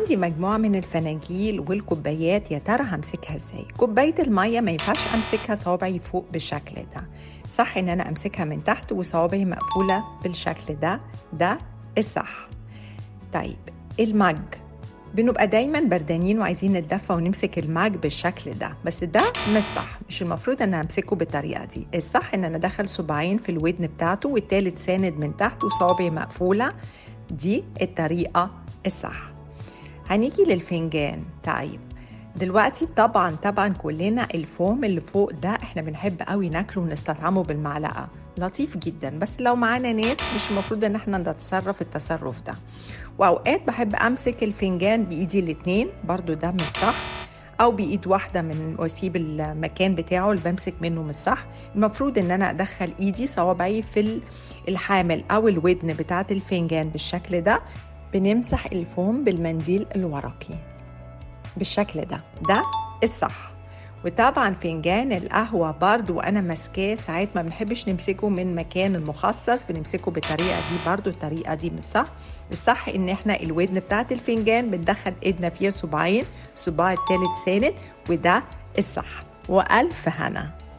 عندي مجموعة من الفناجيل والكوبايات يا ترى همسكها ازاي كوباية المية ما ينفعش امسكها صوابعي فوق بالشكل ده صح ان انا امسكها من تحت وصوابعي مقفولة بالشكل ده ده الصح طيب المج بنبقى دايما بردانين وعايزين نتدفى ونمسك الماج بالشكل ده بس ده مش صح مش المفروض ان امسكه بالطريقه دي الصح ان انا ادخل صباعين في الودن بتاعته والتالت ساند من تحت وصوابعي مقفوله دي الطريقه الصح هنيجي للفنجان طيب دلوقتي طبعا طبعا كلنا الفوم اللي فوق ده احنا بنحب قوي ناكله ونستطعمه بالمعلقه لطيف جدا بس لو معانا ناس مش المفروض ان احنا نتصرف التصرف ده واوقات بحب امسك الفنجان بايدي الاتنين برضو ده مش صح او بايد واحده من واسيب المكان بتاعه اللي بمسك منه مش صح المفروض ان انا ادخل ايدي صوابعي في الحامل او الودن بتاعه الفنجان بالشكل ده بنمسح الفوم بالمنديل الورقي بالشكل ده ده الصح وطبعا فنجان القهوة برضو وأنا ماسكاه ساعات ما بنحبش نمسكه من مكان المخصص بنمسكه بالطريقة دي برضو الطريقة دي مش صح الصح إن إحنا الودن بتاعت الفنجان بندخل إيدنا فيها صباعين صباع التالت ساند وده الصح وألف هنا